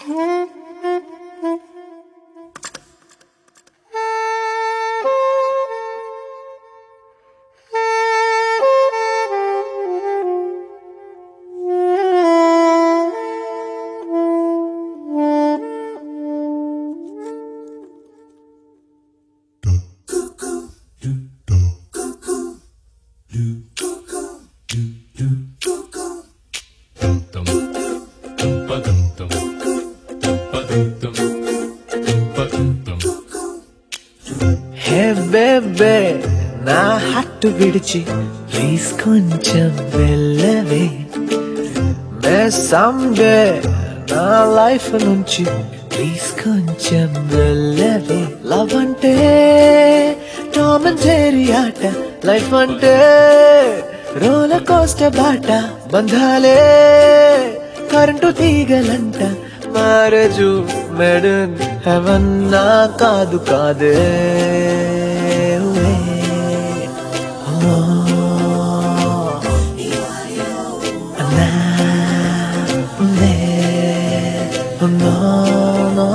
హే బేబే నా హట్టు విడిచి ప్లీజ్ కొంచెం వెళ్ళవే మే సండే నా లైఫ్ నుంచి ప్లీజ్ కొంచెం వెళ్ళవే లవ్ అంటే టామ్ అండ్ జెర్రీ ఆట లైఫ్ అంటే రోలర్ కోస్టర్ బాట బంధాలే కరెంటు తీగలంట మారజు మెడన్ హెవన్ నా కాదు కాదే ఓ, నా, నే, నో, నో.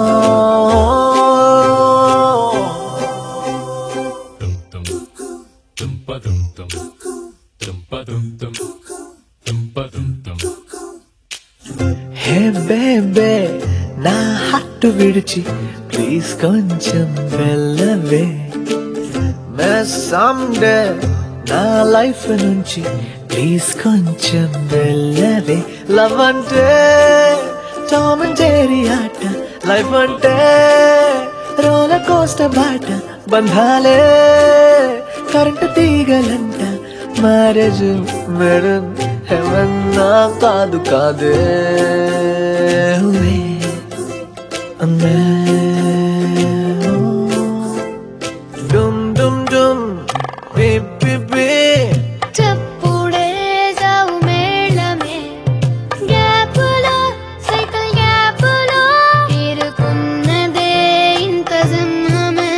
హే బేబే నా హట్టు విడిచి ప్లీజ్ కొంచెం వెళ్ళవే మే సండే నా లైఫ్ నుంచి ప్లీజ్ కొంచెం వెళ్ళవే లవ్ అంటే టామ్ అండ్ జెర్రీ ఆట లైఫ్ అంటే రోలర్ కోస్టర్ బాట బంధాలే కరెంటు తీగలంట మ్యారేజ్ మేడం హెవెన్ నా కాదు కాదే ఉవే, అమ్మే. డుమ్ డుమ్ డుమ్ బి బి బి చప్పుడేసావు మేళమే గ్యాపులో సైకిల్ గ్యాపులో ఇరుకున్నదే ఇంత సింహమే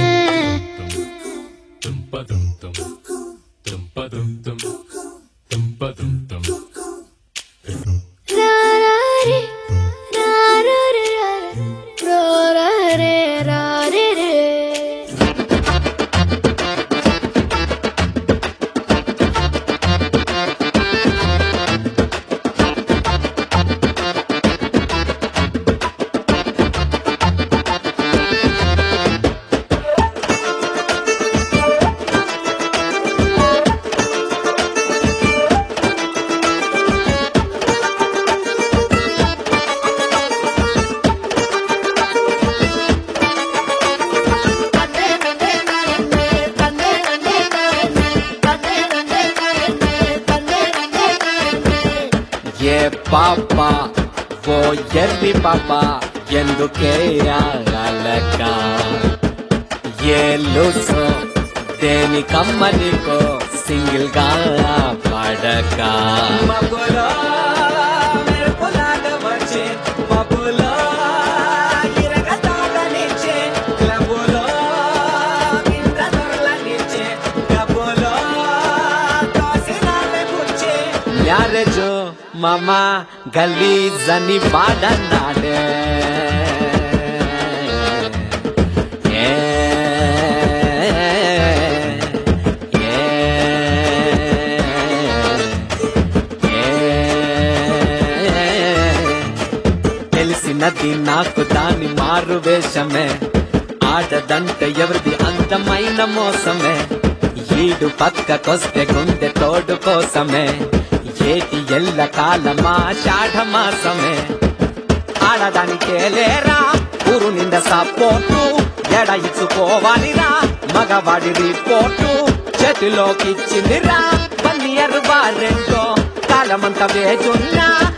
రారారే, రారారే, రారారే, రారారే. ఏ పాప ఓ ఎర్రి పాప ఎందుకే అలక ఏ లూసో దేని కమ్మనికో సింగిల్ గా పడక మబ్బులో మెరుపులాగా వచ్చే మబ్బులో ఇరగతాడనిచ్చే క్లబ్బులో ఇంద్రధనులనిచ్చే డబ్బులో తోసినాలే బుచ్చే మ్యారేజ్ మామ గలీజ్ అని వాడన్నాడే ఏ, ఏ, ఏ. తెలిసినది నాకు దాని మారు వేషమే ఆడదంటే ఎవరిది అందమైన మోసమే ఈడు పక్కకొస్తే గుండె తోడు కోసమే ఏటి ఎల్ల కాలమా షాఢ మాసమే ఆడదానికే లేరా ఊరు నిండా సపోర్టు ఎడ ఇచ్చుకోవాలిరా మగవాడి రిపోర్టు చేతిలోకి ఇచ్చిందిరా వన్ ఇయర్ వారెంటో కాలమంతా వేచున్నా